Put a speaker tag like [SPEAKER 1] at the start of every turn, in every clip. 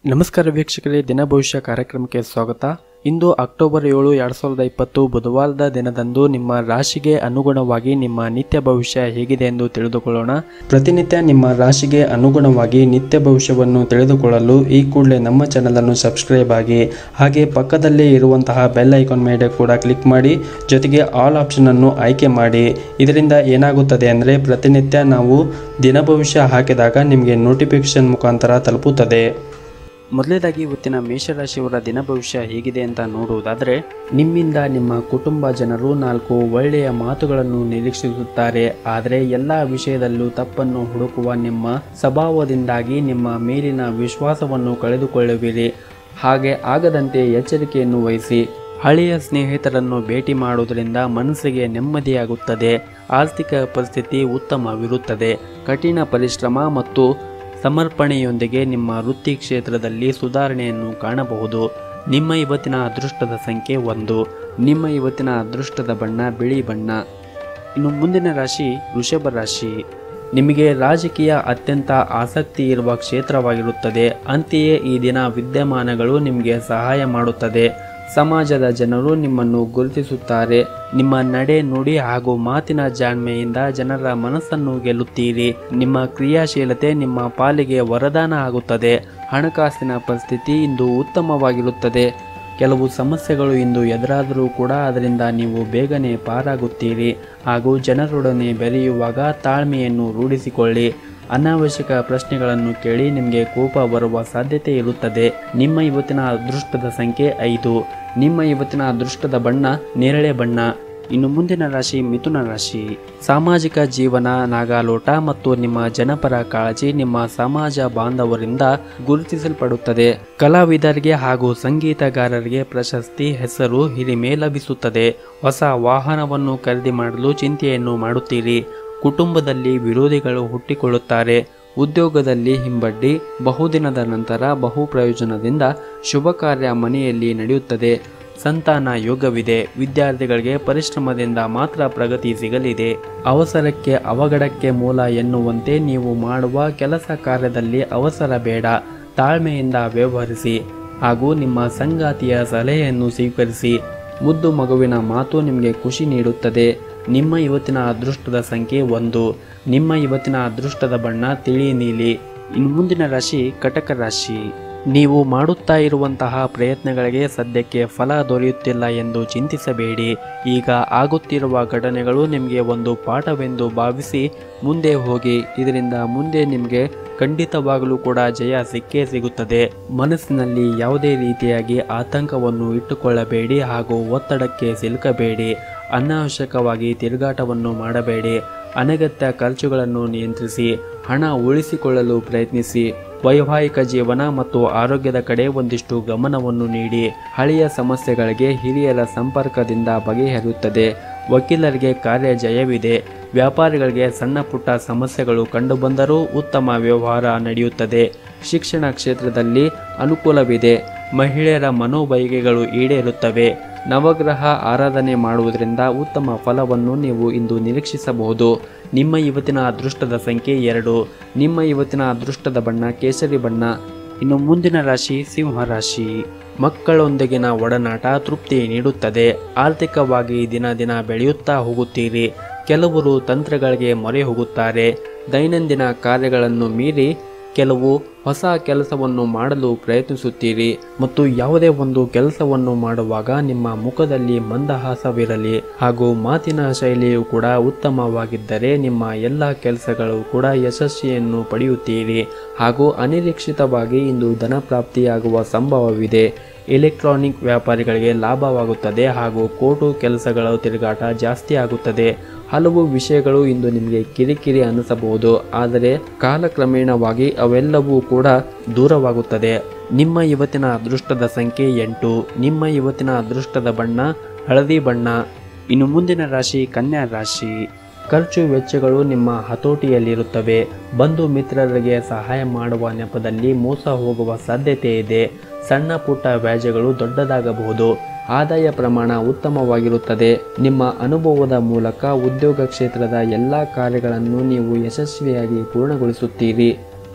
[SPEAKER 1] ನಮಸ್ಕಾರ ವೀಕ್ಷಕರೇ ದಿನ ಭವಿಷ್ಯ ಕಾರ್ಯಕ್ರಮಕ್ಕೆ ಸ್ವಾಗತ ಇಂದು ಅಕ್ಟೋಬರ್ ಏಳು ಎರಡು ಸಾವಿರದ ಇಪ್ಪತ್ತು ಬುಧವಾರದ ದಿನದಂದು ನಿಮ್ಮ ರಾಶಿಗೆ ಅನುಗುಣವಾಗಿ ನಿಮ್ಮ ನಿತ್ಯ ಭವಿಷ್ಯ ಹೇಗಿದೆ ಎಂದು ತಿಳಿದುಕೊಳ್ಳೋಣ ಪ್ರತಿನಿತ್ಯ ನಿಮ್ಮ ರಾಶಿಗೆ ಅನುಗುಣವಾಗಿ ನಿತ್ಯ ಭವಿಷ್ಯವನ್ನು ತಿಳಿದುಕೊಳ್ಳಲು ಈ ಕೂಡಲೇ ನಮ್ಮ ಚಾನಲ್ ಅನ್ನು ಸಬ್ಸ್ಕ್ರೈಬ್ ಆಗಿ ಹಾಗೆ ಪಕ್ಕದಲ್ಲೇ ಇರುವಂತಹ ಬೆಲ್ ಐಕಾನ್ ಮೇಲೆ ಕೂಡ ಕ್ಲಿಕ್ ಮಾಡಿ ಜೊತೆಗೆ ಆಲ್ ಆಪ್ಷನ್ ಅನ್ನು ಆಯ್ಕೆ ಮಾಡಿ ಇದರಿಂದ ಏನಾಗುತ್ತದೆ ಅಂದರೆ ಪ್ರತಿನಿತ್ಯ ನಾವು ದಿನ ಭವಿಷ್ಯ ಹಾಕಿದಾಗ ನಿಮಗೆ ನೋಟಿಫಿಕೇಶನ್ ಮುಖಾಂತರ ತಲುಪುತ್ತದೆ ಮೊದಲನೇದಾಗಿ ಇವತ್ತಿನ ಮೇಷರಾಶಿಯವರ ದಿನ ಭವಿಷ್ಯ ಹೇಗಿದೆ ಅಂತ ನೋಡುವುದಾದರೆ ನಿಮ್ಮಿಂದ ನಿಮ್ಮ ಕುಟುಂಬ ಜನರು ನಾಲ್ಕು ಒಳ್ಳೆಯ ಮಾತುಗಳನ್ನು ನಿರೀಕ್ಷಿಸುತ್ತಾರೆ ಆದರೆ ಎಲ್ಲ ವಿಷಯದಲ್ಲೂ ತಪ್ಪನ್ನು ಹುಡುಕುವ ನಿಮ್ಮ ಸ್ವಭಾವದಿಂದಾಗಿ ನಿಮ್ಮ ಮೇಲಿನ ವಿಶ್ವಾಸವನ್ನು ಕಳೆದುಕೊಳ್ಳುವಿರಿ ಹಾಗೆ ಆಗದಂತೆ ಎಚ್ಚರಿಕೆಯನ್ನು ವಹಿಸಿ ಹಳೆಯ ಸ್ನೇಹಿತರನ್ನು ಭೇಟಿ ಮಾಡುವುದರಿಂದ ಮನಸ್ಸಿಗೆ ನೆಮ್ಮದಿಯಾಗುತ್ತದೆ ಆರ್ಥಿಕ ಪರಿಸ್ಥಿತಿ ಉತ್ತಮವಿರುತ್ತದೆ ಕಠಿಣ ಪರಿಶ್ರಮ ಮತ್ತು ಸಮರ್ಪಣೆಯೊಂದಿಗೆ ನಿಮ್ಮ ವೃತ್ತಿ ಕ್ಷೇತ್ರದಲ್ಲಿ ಸುಧಾರಣೆಯನ್ನು ಕಾಣಬಹುದು ನಿಮ್ಮ ಇವತ್ತಿನ ಅದೃಷ್ಟದ ಸಂಖ್ಯೆ ಒಂದು ನಿಮ್ಮ ಇವತ್ತಿನ ಅದೃಷ್ಟದ ಬಣ್ಣ ಬಿಳಿ ಬಣ್ಣ ಇನ್ನು ಮುಂದಿನ ರಾಶಿ ವೃಷಭ ರಾಶಿ ನಿಮಗೆ ರಾಜಕೀಯ ಅತ್ಯಂತ ಆಸಕ್ತಿ ಇರುವ ಕ್ಷೇತ್ರವಾಗಿರುತ್ತದೆ ಅಂತೆಯೇ ಈ ದಿನ ವಿದ್ಯಮಾನಗಳು ನಿಮಗೆ ಸಹಾಯ ಮಾಡುತ್ತದೆ ಸಮಾಜದ ಜನರು ನಿಮ್ಮನ್ನು ಗುರುತಿಸುತ್ತಾರೆ ನಿಮ್ಮ ನಡೆ ನುಡಿ ಹಾಗೂ ಮಾತಿನ ಜಾಣ್ಮೆಯಿಂದ ಜನರ ಮನಸ್ಸನ್ನು ಗೆಲ್ಲುತ್ತೀರಿ ನಿಮ್ಮ ಕ್ರಿಯಾಶೀಲತೆ ನಿಮ್ಮ ಪಾಲಿಗೆ ವರದಾನ ಆಗುತ್ತದೆ ಹಣಕಾಸಿನ ಪರಿಸ್ಥಿತಿ ಇಂದು ಉತ್ತಮವಾಗಿರುತ್ತದೆ ಕೆಲವು ಸಮಸ್ಯೆಗಳು ಇಂದು ಎದುರಾದರೂ ಕೂಡ ಅದರಿಂದ ನೀವು ಬೇಗನೆ ಪಾರಾಗುತ್ತೀರಿ ಹಾಗೂ ಜನರೊಡನೆ ಬೆರೆಯುವಾಗ ತಾಳ್ಮೆಯನ್ನು ರೂಢಿಸಿಕೊಳ್ಳಿ ಅನಾವಶ್ಯಕ ಪ್ರಶ್ನೆಗಳನ್ನು ಕೇಳಿ ನಿಮಗೆ ಕೋಪ ಬರುವ ಸಾಧ್ಯತೆ ಇರುತ್ತದೆ ನಿಮ್ಮ ಇವತ್ತಿನ ಅದೃಷ್ಟದ ಸಂಖ್ಯೆ ಐದು ನಿಮ್ಮ ಇವತ್ತಿನ ಅದೃಷ್ಟದ ಬಣ್ಣ ನೇರಳೆ ಬಣ್ಣ ಇನ್ನು ಮುಂದಿನ ರಾಶಿ ಮಿಥುನ ರಾಶಿ ಸಾಮಾಜಿಕ ಜೀವನ ನಾಗಾಲೋಟ ಮತ್ತು ನಿಮ್ಮ ಜನಪರ ಕಾಳಜಿ ನಿಮ್ಮ ಸಮಾಜ ಬಾಂಧವರಿಂದ ಗುರುತಿಸಲ್ಪಡುತ್ತದೆ ಕಲಾವಿದರಿಗೆ ಹಾಗೂ ಸಂಗೀತಗಾರರಿಗೆ ಪ್ರಶಸ್ತಿ ಹೆಸರು ಹಿರಿಮೆ ಲಭಿಸುತ್ತದೆ ಹೊಸ ವಾಹನವನ್ನು ಖರೀದಿ ಮಾಡಲು ಚಿಂತೆಯನ್ನು ಮಾಡುತ್ತೀರಿ ಕುಟುಂಬದಲ್ಲಿ ವಿರೋಧಿಗಳು ಹುಟ್ಟಿಕೊಳ್ಳುತ್ತಾರೆ ಉದ್ಯೋಗದಲ್ಲಿ ಹಿಂಬಡ್ಡಿ ಬಹುದಿನದ ನಂತರ ಬಹು ಪ್ರಯೋಜನದಿಂದ ಶುಭ ಕಾರ್ಯ ಮನೆಯಲ್ಲಿ ನಡೆಯುತ್ತದೆ ಸಂತಾನ ಯೋಗವಿದೆ ವಿದ್ಯಾರ್ಥಿಗಳಿಗೆ ಪರಿಶ್ರಮದಿಂದ ಮಾತ್ರ ಪ್ರಗತಿ ಸಿಗಲಿದೆ ಅವಸರಕ್ಕೆ ಅವಘಡಕ್ಕೆ ಮೂಲ ಎನ್ನುವಂತೆ ನೀವು ಮಾಡುವ ಕೆಲಸ ಕಾರ್ಯದಲ್ಲಿ ಅವಸರ ಬೇಡ ತಾಳ್ಮೆಯಿಂದ ವ್ಯವಹರಿಸಿ ಹಾಗೂ ನಿಮ್ಮ ಸಂಗಾತಿಯ ಸಲಹೆಯನ್ನು ಸ್ವೀಕರಿಸಿ ಮುದ್ದು ಮಗುವಿನ ಮಾತು ನಿಮಗೆ ಖುಷಿ ನೀಡುತ್ತದೆ ನಿಮ್ಮ ಇವತ್ತಿನ ಅದೃಷ್ಟದ ಸಂಖ್ಯೆ ಒಂದು ನಿಮ್ಮ ಇವತ್ತಿನ ಅದೃಷ್ಟದ ಬಣ್ಣ ತಿಳಿ ನೀಲಿ ಇನ್ನು ಮುಂದಿನ ರಾಶಿ ಕಟಕ ರಾಶಿ ನೀವು ಮಾಡುತ್ತಾ ಇರುವಂತಹ ಪ್ರಯತ್ನಗಳಿಗೆ ಸದ್ಯಕ್ಕೆ ಫಲ ದೊರೆಯುತ್ತಿಲ್ಲ ಎಂದು ಚಿಂತಿಸಬೇಡಿ ಈಗ ಆಗುತ್ತಿರುವ ಘಟನೆಗಳು ನಿಮಗೆ ಒಂದು ಪಾಠವೆಂದು ಭಾವಿಸಿ ಮುಂದೆ ಹೋಗಿ ಇದರಿಂದ ಮುಂದೆ ನಿಮಗೆ ಖಂಡಿತವಾಗಲೂ ಕೂಡ ಜಯ ಸಿಕ್ಕೇ ಸಿಗುತ್ತದೆ ಮನಸ್ಸಿನಲ್ಲಿ ಯಾವುದೇ ರೀತಿಯಾಗಿ ಆತಂಕವನ್ನು ಇಟ್ಟುಕೊಳ್ಳಬೇಡಿ ಹಾಗೂ ಒತ್ತಡಕ್ಕೆ ಸಿಲುಕಬೇಡಿ ಅನಾವಶ್ಯಕವಾಗಿ ತಿರುಗಾಟವನ್ನು ಮಾಡಬೇಡಿ ಅನಗತ್ಯ ಖರ್ಚುಗಳನ್ನು ನಿಯಂತ್ರಿಸಿ ಹಣ ಉಳಿಸಿಕೊಳ್ಳಲು ಪ್ರಯತ್ನಿಸಿ ವೈವಾಹಿಕ ಜೀವನ ಮತ್ತು ಆರೋಗ್ಯದ ಕಡೆ ಒಂದಿಷ್ಟು ಗಮನವನ್ನು ನೀಡಿ ಹಳೆಯ ಸಮಸ್ಯೆಗಳಿಗೆ ಹಿರಿಯರ ಸಂಪರ್ಕದಿಂದ ಬಗೆಹರಿಯುತ್ತದೆ ವಕೀಲರಿಗೆ ಕಾರ್ಯ ಜಯವಿದೆ ವ್ಯಾಪಾರಿಗಳಿಗೆ ಸಣ್ಣ ಪುಟ್ಟ ಸಮಸ್ಯೆಗಳು ಕಂಡುಬಂದರೂ ಉತ್ತಮ ವ್ಯವಹಾರ ನಡೆಯುತ್ತದೆ ಶಿಕ್ಷಣ ಕ್ಷೇತ್ರದಲ್ಲಿ ಅನುಕೂಲವಿದೆ ಮಹಿಳೆಯರ ಮನೋಬಯಕೆಗಳು ಈಡೇರುತ್ತವೆ ನವಗ್ರಹ ಆರಾಧನೆ ಮಾಡುವುದರಿಂದ ಉತ್ತಮ ಫಲವನ್ನು ನೀವು ಇಂದು ನಿರೀಕ್ಷಿಸಬಹುದು ನಿಮ್ಮ ಇವತ್ತಿನ ಅದೃಷ್ಟದ ಸಂಖ್ಯೆ ಎರಡು ನಿಮ್ಮ ಇವತ್ತಿನ ಅದೃಷ್ಟದ ಬಣ್ಣ ಕೇಸರಿ ಬಣ್ಣ ಇನ್ನು ಮುಂದಿನ ರಾಶಿ ಸಿಂಹ ರಾಶಿ ಮಕ್ಕಳೊಂದಿಗಿನ ಒಡನಾಟ ತೃಪ್ತಿ ನೀಡುತ್ತದೆ ಆರ್ಥಿಕವಾಗಿ ದಿನ ದಿನ ಬೆಳೆಯುತ್ತಾ ಹೋಗುತ್ತೀರಿ ಕೆಲವರು ತಂತ್ರಗಳಿಗೆ ಮೊರೆ ಹೋಗುತ್ತಾರೆ ದೈನಂದಿನ ಕಾರ್ಯಗಳನ್ನು ಮೀರಿ ಕೆಲವು ಹೊಸ ಕೆಲಸವನ್ನು ಮಾಡಲು ಪ್ರಯತ್ನಿಸುತ್ತೀರಿ ಮತ್ತು ಯಾವುದೇ ಒಂದು ಕೆಲಸವನ್ನು ಮಾಡುವಾಗ ನಿಮ್ಮ ಮುಖದಲ್ಲಿ ಮಂದಹಾಸವಿರಲಿ ಹಾಗೂ ಮಾತಿನ ಶೈಲಿಯು ಕೂಡ ಉತ್ತಮವಾಗಿದ್ದರೆ ನಿಮ್ಮ ಎಲ್ಲ ಕೆಲಸಗಳು ಕೂಡ ಯಶಸ್ವಿಯನ್ನು ಪಡೆಯುತ್ತೀರಿ ಹಾಗೂ ಅನಿರೀಕ್ಷಿತವಾಗಿ ಇಂದು ಧನಪ್ರಾಪ್ತಿಯಾಗುವ ಸಂಭವವಿದೆ ಎಲೆಕ್ಟ್ರಾನಿಕ್ ವ್ಯಾಪಾರಿಗಳಿಗೆ ಲಾಭವಾಗುತ್ತದೆ ಹಾಗೂ ಕೋಟು ಕೆಲಸಗಳ ತಿರುಗಾಟ ಜಾಸ್ತಿ ಆಗುತ್ತದೆ ಹಲವು ವಿಷಯಗಳು ಇಂದು ನಿಮಗೆ ಕಿರಿಕಿರಿ ಅನಿಸಬಹುದು ಆದರೆ ಕಾಲಕ್ರಮೇಣವಾಗಿ ಅವೆಲ್ಲವೂ ಕೂಡ ದೂರವಾಗುತ್ತದೆ ನಿಮ್ಮ ಇವತ್ತಿನ ಅದೃಷ್ಟದ ಸಂಖ್ಯೆ ಎಂಟು ನಿಮ್ಮ ಇವತ್ತಿನ ಅದೃಷ್ಟದ ಬಣ್ಣ ಹಳದಿ ಬಣ್ಣ ಇನ್ನು ಮುಂದಿನ ರಾಶಿ ಕನ್ಯಾ ರಾಶಿ ಖರ್ಚು ವೆಚ್ಚಗಳು ನಿಮ್ಮ ಹತೋಟಿಯಲ್ಲಿರುತ್ತವೆ ಬಂಧು ಮಿತ್ರರಿಗೆ ಸಹಾಯ ಮಾಡುವ ನೆಪದಲ್ಲಿ ಮೋಸ ಹೋಗುವ ಸಾಧ್ಯತೆ ಇದೆ ಸಣ್ಣ ಪುಟ್ಟ ವ್ಯಾಜ್ಯಗಳು ದೊಡ್ಡದಾಗಬಹುದು ಆದಾಯ ಪ್ರಮಾಣ ಉತ್ತಮವಾಗಿರುತ್ತದೆ ನಿಮ್ಮ ಅನುಭವದ ಮೂಲಕ ಉದ್ಯೋಗ ಕ್ಷೇತ್ರದ ಎಲ್ಲ ಕಾರ್ಯಗಳನ್ನು ನೀವು ಯಶಸ್ವಿಯಾಗಿ ಪೂರ್ಣಗೊಳಿಸುತ್ತೀರಿ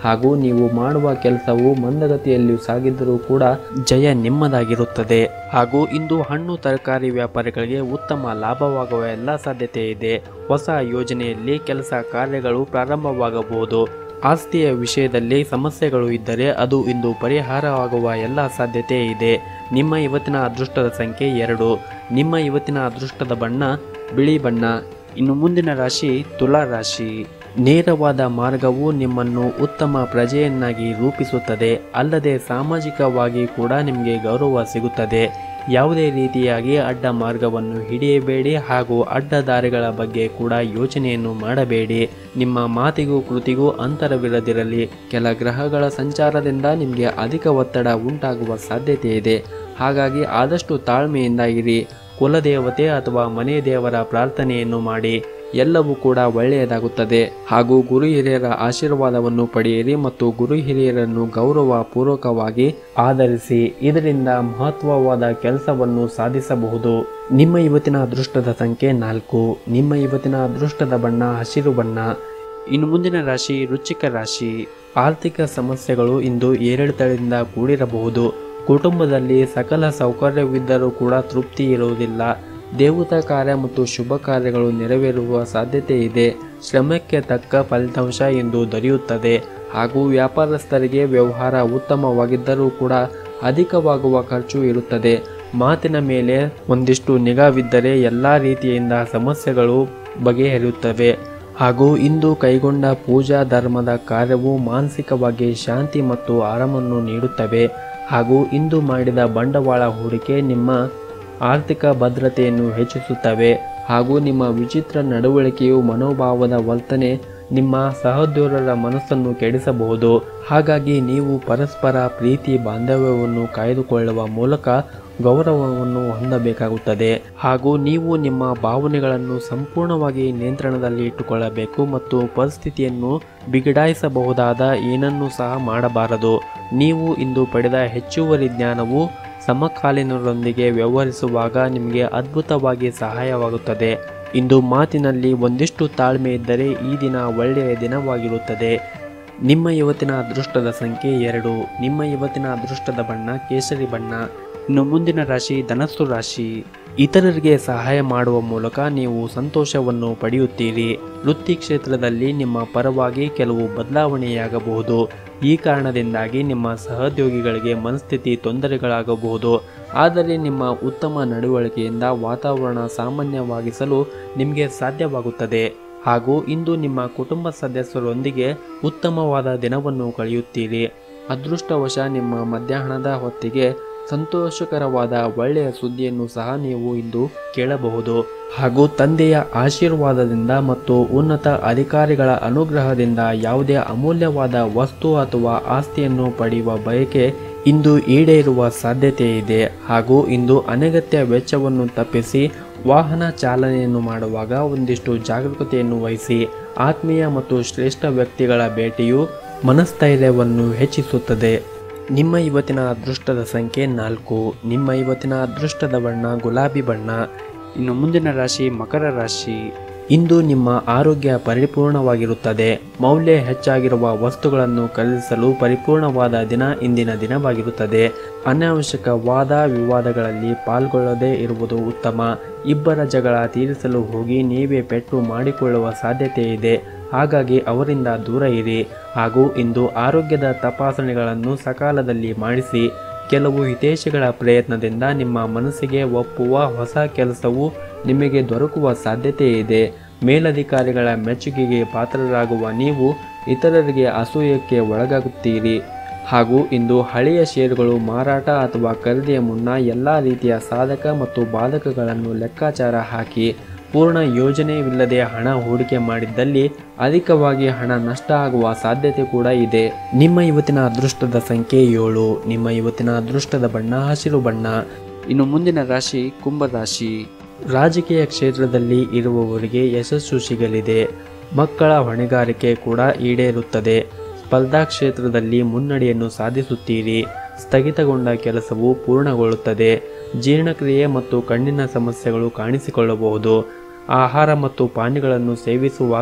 [SPEAKER 1] ಹಾಗೂ ನೀವು ಮಾಡುವ ಕೆಲಸವು ಮಂದಗತಿಯಲ್ಲಿ ಸಾಗಿದ್ದರೂ ಕೂಡ ಜಯ ನಿಮ್ಮದಾಗಿರುತ್ತದೆ ಹಾಗೂ ಇಂದು ಹಣ್ಣು ತರಕಾರಿ ವ್ಯಾಪಾರಿಗಳಿಗೆ ಉತ್ತಮ ಲಾಭವಾಗುವ ಎಲ್ಲ ಸಾಧ್ಯತೆ ಇದೆ ಹೊಸ ಯೋಜನೆಯಲ್ಲಿ ಕೆಲಸ ಕಾರ್ಯಗಳು ಪ್ರಾರಂಭವಾಗಬಹುದು ಆಸ್ತಿಯ ವಿಷಯದಲ್ಲಿ ಸಮಸ್ಯೆಗಳು ಇದ್ದರೆ ಅದು ಇಂದು ಪರಿಹಾರವಾಗುವ ಎಲ್ಲ ಸಾಧ್ಯತೆ ಇದೆ ನಿಮ್ಮ ಇವತ್ತಿನ ಅದೃಷ್ಟದ ಸಂಖ್ಯೆ ಎರಡು ನಿಮ್ಮ ಇವತ್ತಿನ ಅದೃಷ್ಟದ ಬಣ್ಣ ಬಿಳಿ ಬಣ್ಣ ಇನ್ನು ಮುಂದಿನ ರಾಶಿ ತುಲಾ ರಾಶಿ ನೇರವಾದ ಮಾರ್ಗವು ನಿಮ್ಮನ್ನು ಉತ್ತಮ ಪ್ರಜೆಯನ್ನಾಗಿ ರೂಪಿಸುತ್ತದೆ ಅಲ್ಲದೆ ಸಾಮಾಜಿಕವಾಗಿ ಕೂಡ ನಿಮಗೆ ಗೌರವ ಸಿಗುತ್ತದೆ ಯಾವುದೇ ರೀತಿಯಾಗಿ ಅಡ್ಡ ಮಾರ್ಗವನ್ನು ಹಿಡಿಯಬೇಡಿ ಹಾಗೂ ಅಡ್ಡ ದಾರಿಗಳ ಬಗ್ಗೆ ಕೂಡ ಯೋಚನೆಯನ್ನು ಮಾಡಬೇಡಿ ನಿಮ್ಮ ಮಾತಿಗೂ ಕೃತಿಗೂ ಅಂತರವಿರದಿರಲಿ ಕೆಲ ಗ್ರಹಗಳ ಸಂಚಾರದಿಂದ ನಿಮಗೆ ಅಧಿಕ ಒತ್ತಡ ಉಂಟಾಗುವ ಸಾಧ್ಯತೆ ಇದೆ ಹಾಗಾಗಿ ಆದಷ್ಟು ತಾಳ್ಮೆಯಿಂದ ಇರಿ ಕುಲದೇವತೆ ಅಥವಾ ಮನೆ ದೇವರ ಪ್ರಾರ್ಥನೆಯನ್ನು ಮಾಡಿ ಎಲ್ಲವೂ ಕೂಡ ಒಳ್ಳೆಯದಾಗುತ್ತದೆ ಹಾಗೂ ಗುರು ಹಿರಿಯರ ಆಶೀರ್ವಾದವನ್ನು ಪಡೆಯಿರಿ ಮತ್ತು ಗುರು ಹಿರಿಯರನ್ನು ಗೌರವ ಪೂರ್ವಕವಾಗಿ ಆಧರಿಸಿ ಇದರಿಂದ ಮಹತ್ವವಾದ ಕೆಲಸವನ್ನು ಸಾಧಿಸಬಹುದು ನಿಮ್ಮ ಇವತ್ತಿನ ಅದೃಷ್ಟದ ಸಂಖ್ಯೆ ನಾಲ್ಕು ನಿಮ್ಮ ಇವತ್ತಿನ ಅದೃಷ್ಟದ ಬಣ್ಣ ಹಸಿರು ಬಣ್ಣ ಇನ್ನು ಮುಂದಿನ ರಾಶಿ ರುಚಿಕ ರಾಶಿ ಆರ್ಥಿಕ ಸಮಸ್ಯೆಗಳು ಇಂದು ಏರಿಳಿತದಿಂದ ಕೂಡಿರಬಹುದು ಕುಟುಂಬದಲ್ಲಿ ಸಕಲ ಸೌಕರ್ಯವಿದ್ದರೂ ಕೂಡ ತೃಪ್ತಿ ಇರುವುದಿಲ್ಲ ದೇವತಾ ಕಾರ್ಯ ಮತ್ತು ಶುಭ ಕಾರ್ಯಗಳು ನೆರವೇರುವ ಸಾಧ್ಯತೆ ಇದೆ ಶ್ರಮಕ್ಕೆ ತಕ್ಕ ಫಲಿತಾಂಶ ಎಂದು ದೊರೆಯುತ್ತದೆ ಹಾಗೂ ವ್ಯಾಪಾರಸ್ಥರಿಗೆ ವ್ಯವಹಾರ ಉತ್ತಮವಾಗಿದ್ದರೂ ಕೂಡ ಅಧಿಕವಾಗುವ ಖರ್ಚು ಇರುತ್ತದೆ ಮಾತಿನ ಮೇಲೆ ಒಂದಿಷ್ಟು ನಿಗಾವಿದ್ದರೆ ಎಲ್ಲ ರೀತಿಯಿಂದ ಸಮಸ್ಯೆಗಳು ಬಗೆಹರಿಯುತ್ತವೆ ಹಾಗೂ ಇಂದು ಕೈಗೊಂಡ ಪೂಜಾ ಧರ್ಮದ ಕಾರ್ಯವು ಮಾನಸಿಕವಾಗಿ ಶಾಂತಿ ಮತ್ತು ಆರಾಮನ್ನು ನೀಡುತ್ತವೆ ಹಾಗೂ ಇಂದು ಮಾಡಿದ ಬಂಡವಾಳ ಹೂಡಿಕೆ ನಿಮ್ಮ ಆರ್ಥಿಕ ಭದ್ರತೆಯನ್ನು ಹೆಚ್ಚಿಸುತ್ತವೆ ಹಾಗೂ ನಿಮ್ಮ ವಿಚಿತ್ರ ನಡವಳಿಕೆಯು ಮನೋಭಾವದ ವರ್ತನೆ ನಿಮ್ಮ ಸಹೋದ್ಯೋಗರ ಮನಸ್ಸನ್ನು ಕೆಡಿಸಬಹುದು ಹಾಗಾಗಿ ನೀವು ಪರಸ್ಪರ ಪ್ರೀತಿ ಬಾಂಧವ್ಯವನ್ನು ಕಾಯ್ದುಕೊಳ್ಳುವ ಮೂಲಕ ಗೌರವವನ್ನು ಹೊಂದಬೇಕಾಗುತ್ತದೆ ಹಾಗೂ ನೀವು ನಿಮ್ಮ ಭಾವನೆಗಳನ್ನು ಸಂಪೂರ್ಣವಾಗಿ ನಿಯಂತ್ರಣದಲ್ಲಿ ಇಟ್ಟುಕೊಳ್ಳಬೇಕು ಮತ್ತು ಪರಿಸ್ಥಿತಿಯನ್ನು ಬಿಗಡಾಯಿಸಬಹುದಾದ ಏನನ್ನೂ ಸಹ ಮಾಡಬಾರದು ನೀವು ಇಂದು ಪಡೆದ ಹೆಚ್ಚುವರಿ ಜ್ಞಾನವು ಸಮಕಾಲೀನರೊಂದಿಗೆ ವ್ಯವಹರಿಸುವಾಗ ನಿಮಗೆ ಅದ್ಭುತವಾಗಿ ಸಹಾಯವಾಗುತ್ತದೆ ಇಂದು ಮಾತಿನಲ್ಲಿ ಒಂದಿಷ್ಟು ತಾಳ್ಮೆ ಇದ್ದರೆ ಈ ದಿನ ಒಳ್ಳೆಯ ದಿನವಾಗಿರುತ್ತದೆ ನಿಮ್ಮ ಇವತ್ತಿನ ಅದೃಷ್ಟದ ಸಂಖ್ಯೆ ಎರಡು ನಿಮ್ಮ ಇವತ್ತಿನ ಅದೃಷ್ಟದ ಬಣ್ಣ ಕೇಸರಿ ಬಣ್ಣ ಇನ್ನು ಮುಂದಿನ ರಾಶಿ ಧನಸ್ಸು ರಾಶಿ ಇತರರಿಗೆ ಸಹಾಯ ಮಾಡುವ ಮೂಲಕ ನೀವು ಸಂತೋಷವನ್ನು ಪಡೆಯುತ್ತೀರಿ ವೃತ್ತಿ ಕ್ಷೇತ್ರದಲ್ಲಿ ನಿಮ್ಮ ಪರವಾಗಿ ಕೆಲವು ಬದಲಾವಣೆಯಾಗಬಹುದು ಈ ಕಾರಣದಿಂದಾಗಿ ನಿಮ್ಮ ಸಹೋದ್ಯೋಗಿಗಳಿಗೆ ಮನಸ್ಥಿತಿ ತೊಂದರೆಗಳಾಗಬಹುದು ಆದರೆ ನಿಮ್ಮ ಉತ್ತಮ ನಡವಳಿಕೆಯಿಂದ ವಾತಾವರಣ ಸಾಮಾನ್ಯವಾಗಿಸಲು ನಿಮಗೆ ಸಾಧ್ಯವಾಗುತ್ತದೆ ಹಾಗೂ ಇಂದು ನಿಮ್ಮ ಕುಟುಂಬ ಸದಸ್ಯರೊಂದಿಗೆ ಉತ್ತಮವಾದ ದಿನವನ್ನು ಕಳೆಯುತ್ತೀರಿ ಅದೃಷ್ಟವಶ ನಿಮ್ಮ ಮಧ್ಯಾಹ್ನದ ಹೊತ್ತಿಗೆ ಸಂತೋಷಕರವಾದ ಒಳ್ಳೆಯ ಸುದ್ದಿಯನ್ನು ಸಹ ನೀವು ಇಂದು ಕೇಳಬಹುದು ಹಾಗೂ ತಂದೆಯ ಆಶೀರ್ವಾದದಿಂದ ಮತ್ತು ಉನ್ನತ ಅಧಿಕಾರಿಗಳ ಅನುಗ್ರಹದಿಂದ ಯಾವುದೇ ಅಮೂಲ್ಯವಾದ ವಸ್ತು ಅಥವಾ ಆಸ್ತಿಯನ್ನು ಪಡೆಯುವ ಬಯಕೆ ಇಂದು ಈಡೇರುವ ಸಾಧ್ಯತೆ ಇದೆ ಹಾಗೂ ಇಂದು ಅನಗತ್ಯ ವೆಚ್ಚವನ್ನು ತಪ್ಪಿಸಿ ವಾಹನ ಚಾಲನೆಯನ್ನು ಮಾಡುವಾಗ ಒಂದಿಷ್ಟು ಜಾಗರೂಕತೆಯನ್ನು ವಹಿಸಿ ಆತ್ಮೀಯ ಮತ್ತು ಶ್ರೇಷ್ಠ ವ್ಯಕ್ತಿಗಳ ಭೇಟಿಯು ಮನಸ್ಥೈರ್ಯವನ್ನು ಹೆಚ್ಚಿಸುತ್ತದೆ ನಿಮ್ಮ ಇವತ್ತಿನ ಅದೃಷ್ಟದ ಸಂಖ್ಯೆ ನಾಲ್ಕು ನಿಮ್ಮ ಇವತ್ತಿನ ಅದೃಷ್ಟದ ಬಣ್ಣ ಗುಲಾಬಿ ಬಣ್ಣ ಇನ್ನು ಮುಂದಿನ ರಾಶಿ ಮಕರ ರಾಶಿ ಇಂದು ನಿಮ್ಮ ಆರೋಗ್ಯ ಪರಿಪೂರ್ಣವಾಗಿರುತ್ತದೆ ಮೌಲ್ಯ ಹೆಚ್ಚಾಗಿರುವ ವಸ್ತುಗಳನ್ನು ಖರೀದಿಸಲು ಪರಿಪೂರ್ಣವಾದ ದಿನ ಇಂದಿನ ದಿನವಾಗಿರುತ್ತದೆ ಅನಾವಶ್ಯಕ ವಾದ ವಿವಾದಗಳಲ್ಲಿ ಪಾಲ್ಗೊಳ್ಳದೇ ಇರುವುದು ಉತ್ತಮ ಇಬ್ಬರ ಜಗಳ ತೀರಿಸಲು ಹೋಗಿ ನೀವೇ ಪೆಟ್ಟು ಮಾಡಿಕೊಳ್ಳುವ ಸಾಧ್ಯತೆ ಇದೆ ಹಾಗಾಗಿ ಅವರಿಂದ ದೂರ ಇರಿ ಹಾಗೂ ಇಂದು ಆರೋಗ್ಯದ ತಪಾಸಣೆಗಳನ್ನು ಸಕಾಲದಲ್ಲಿ ಮಾಡಿಸಿ ಕೆಲವು ಹಿತೈಷಿಗಳ ಪ್ರಯತ್ನದಿಂದ ನಿಮ್ಮ ಮನಸ್ಸಿಗೆ ಒಪ್ಪುವ ಹೊಸ ಕೆಲಸವು ನಿಮಗೆ ದೊರಕುವ ಸಾಧ್ಯತೆ ಇದೆ ಮೇಲಧಿಕಾರಿಗಳ ಮೆಚ್ಚುಗೆಗೆ ಪಾತ್ರರಾಗುವ ನೀವು ಇತರರಿಗೆ ಅಸೂಯಕ್ಕೆ ಒಳಗಾಗುತ್ತೀರಿ ಹಾಗೂ ಇಂದು ಹಳೆಯ ಷೇರುಗಳು ಮಾರಾಟ ಅಥವಾ ಖರೀದಿಯ ಮುನ್ನ ಎಲ್ಲ ರೀತಿಯ ಸಾಧಕ ಮತ್ತು ಬಾಧಕಗಳನ್ನು ಲೆಕ್ಕಾಚಾರ ಹಾಕಿ ಪೂರ್ಣ ಯೋಜನೆಯಿಲ್ಲದೆ ಹಣ ಹೂಡಿಕೆ ಮಾಡಿದ್ದಲ್ಲಿ ಅಧಿಕವಾಗಿ ಹಣ ನಷ್ಟ ಆಗುವ ಸಾಧ್ಯತೆ ಕೂಡ ಇದೆ ನಿಮ್ಮ ಇವತ್ತಿನ ಅದೃಷ್ಟದ ಸಂಖ್ಯೆ ಏಳು ನಿಮ್ಮ ಇವತ್ತಿನ ಅದೃಷ್ಟದ ಬಣ್ಣ ಹಸಿರು ಬಣ್ಣ ಇನ್ನು ಮುಂದಿನ ರಾಶಿ ಕುಂಭರಾಶಿ ರಾಜಕೀಯ ಕ್ಷೇತ್ರದಲ್ಲಿ ಇರುವವರಿಗೆ ಯಶಸ್ಸು ಸಿಗಲಿದೆ ಮಕ್ಕಳ ಹೊಣೆಗಾರಿಕೆ ಕೂಡ ಈಡೇರುತ್ತದೆ ಸ್ಪರ್ಧಾ ಕ್ಷೇತ್ರದಲ್ಲಿ ಮುನ್ನಡೆಯನ್ನು ಸಾಧಿಸುತ್ತೀರಿ ಸ್ಥಗಿತಗೊಂಡ ಕೆಲಸವು ಪೂರ್ಣಗೊಳ್ಳುತ್ತದೆ ಜೀರ್ಣಕ್ರಿಯೆ ಮತ್ತು ಕಣ್ಣಿನ ಸಮಸ್ಯೆಗಳು ಕಾಣಿಸಿಕೊಳ್ಳಬಹುದು ಆಹಾರ ಮತ್ತು ಪಾನೀಯಗಳನ್ನು ಸೇವಿಸುವಾಗ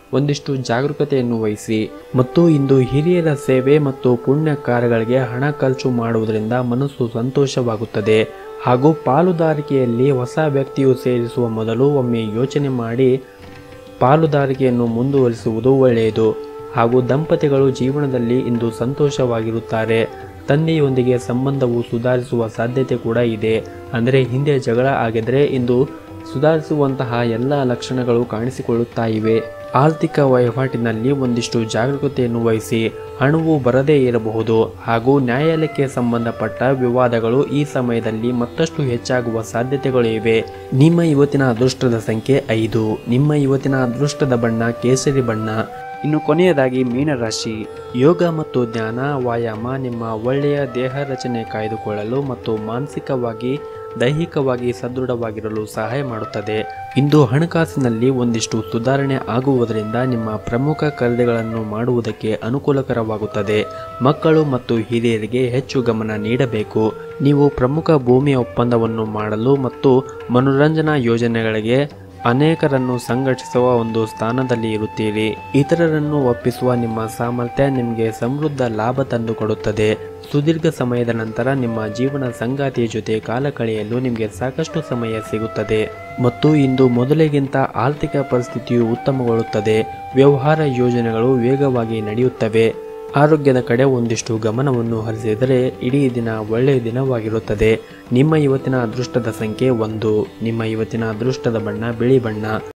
[SPEAKER 1] ಒಂದಿಷ್ಟು ಜಾಗರೂಕತೆಯನ್ನು ವಹಿಸಿ ಮತ್ತು ಇಂದು ಹಿರಿಯರ ಸೇವೆ ಮತ್ತು ಪುಣ್ಯ ಕಾರ್ಯಗಳಿಗೆ ಹಣ ಖರ್ಚು ಮಾಡುವುದರಿಂದ ಮನಸ್ಸು ಸಂತೋಷವಾಗುತ್ತದೆ ಹಾಗೂ ಪಾಲುದಾರಿಕೆಯಲ್ಲಿ ಹೊಸ ವ್ಯಕ್ತಿಯು ಸೇರಿಸುವ ಮೊದಲು ಒಮ್ಮೆ ಯೋಚನೆ ಮಾಡಿ ಪಾಲುದಾರಿಕೆಯನ್ನು ಮುಂದುವರಿಸುವುದು ಒಳ್ಳೆಯದು ಹಾಗೂ ದಂಪತಿಗಳು ಜೀವನದಲ್ಲಿ ಇಂದು ಸಂತೋಷವಾಗಿರುತ್ತಾರೆ ತಂದೆಯೊಂದಿಗೆ ಸಂಬಂಧವು ಸುಧಾರಿಸುವ ಸಾಧ್ಯತೆ ಕೂಡ ಇದೆ ಅಂದರೆ ಹಿಂದೆ ಜಗಳ ಆಗಿದ್ರೆ ಇಂದು ಸುಧಾರಿಸುವಂತಹ ಎಲ್ಲ ಲಕ್ಷಣಗಳು ಕಾಣಿಸಿಕೊಳ್ಳುತ್ತಾ ಇವೆ ಆರ್ಥಿಕ ವಹಿವಾಟಿನಲ್ಲಿ ಒಂದಿಷ್ಟು ಜಾಗರೂಕತೆಯನ್ನು ವಹಿಸಿ ಹಣವು ಬರದೇ ಇರಬಹುದು ಹಾಗೂ ನ್ಯಾಯಾಲಯಕ್ಕೆ ಸಂಬಂಧಪಟ್ಟ ವಿವಾದಗಳು ಈ ಸಮಯದಲ್ಲಿ ಮತ್ತಷ್ಟು ಹೆಚ್ಚಾಗುವ ಸಾಧ್ಯತೆಗಳು ಇವೆ ನಿಮ್ಮ ಇವತ್ತಿನ ಅದೃಷ್ಟದ ಸಂಖ್ಯೆ ಐದು ನಿಮ್ಮ ಇವತ್ತಿನ ಅದೃಷ್ಟದ ಬಣ್ಣ ಕೇಸರಿ ಬಣ್ಣ ಇನ್ನು ಕೊನೆಯದಾಗಿ ಮೀನರಾಶಿ ಯೋಗ ಮತ್ತು ಧ್ಯಾನ ವ್ಯಾಯಾಮ ನಿಮ್ಮ ಒಳ್ಳೆಯ ದೇಹ ರಚನೆ ಕಾಯ್ದುಕೊಳ್ಳಲು ಮತ್ತು ಮಾನಸಿಕವಾಗಿ ದೈಹಿಕವಾಗಿ ಸದೃಢವಾಗಿರಲು ಸಹಾಯ ಮಾಡುತ್ತದೆ ಇಂದು ಹಣಕಾಸಿನಲ್ಲಿ ಒಂದಿಷ್ಟು ಸುಧಾರಣೆ ಆಗುವುದರಿಂದ ನಿಮ್ಮ ಪ್ರಮುಖ ಖರೀದಿಗಳನ್ನು ಮಾಡುವುದಕ್ಕೆ ಅನುಕೂಲಕರವಾಗುತ್ತದೆ ಮಕ್ಕಳು ಮತ್ತು ಹಿರಿಯರಿಗೆ ಹೆಚ್ಚು ಗಮನ ನೀಡಬೇಕು ನೀವು ಪ್ರಮುಖ ಭೂಮಿ ಒಪ್ಪಂದವನ್ನು ಮಾಡಲು ಮತ್ತು ಮನೋರಂಜನಾ ಯೋಜನೆಗಳಿಗೆ ಅನೇಕರನ್ನು ಸಂಘಟಿಸುವ ಒಂದು ಸ್ಥಾನದಲ್ಲಿ ಇರುತ್ತೀರಿ ಇತರರನ್ನು ಒಪ್ಪಿಸುವ ನಿಮ್ಮ ಸಾಮರ್ಥ್ಯ ನಿಮಗೆ ಸಮೃದ್ಧ ಲಾಭ ತಂದುಕೊಡುತ್ತದೆ ಸುದೀರ್ಘ ಸಮಯದ ನಂತರ ನಿಮ್ಮ ಜೀವನ ಸಂಗಾತಿಯ ಜೊತೆ ಕಾಲ ಕಳೆಯಲು ನಿಮಗೆ ಸಾಕಷ್ಟು ಸಮಯ ಸಿಗುತ್ತದೆ ಮತ್ತು ಇಂದು ಮೊದಲಿಗಿಂತ ಆರ್ಥಿಕ ಪರಿಸ್ಥಿತಿಯು ಉತ್ತಮಗೊಳ್ಳುತ್ತದೆ ವ್ಯವಹಾರ ಯೋಜನೆಗಳು ವೇಗವಾಗಿ ನಡೆಯುತ್ತವೆ ಆರೋಗ್ಯದ ಕಡೆ ಒಂದಿಷ್ಟು ಗಮನವನ್ನು ಹರಿಸಿದರೆ ಇಡೀ ದಿನ ಒಳ್ಳೆಯ ದಿನವಾಗಿರುತ್ತದೆ ನಿಮ್ಮ ಇವತ್ತಿನ ಅದೃಷ್ಟದ ಸಂಖ್ಯೆ ಒಂದು ನಿಮ್ಮ ಇವತ್ತಿನ ಅದೃಷ್ಟದ ಬಣ್ಣ ಬಿಳಿ ಬಣ್ಣ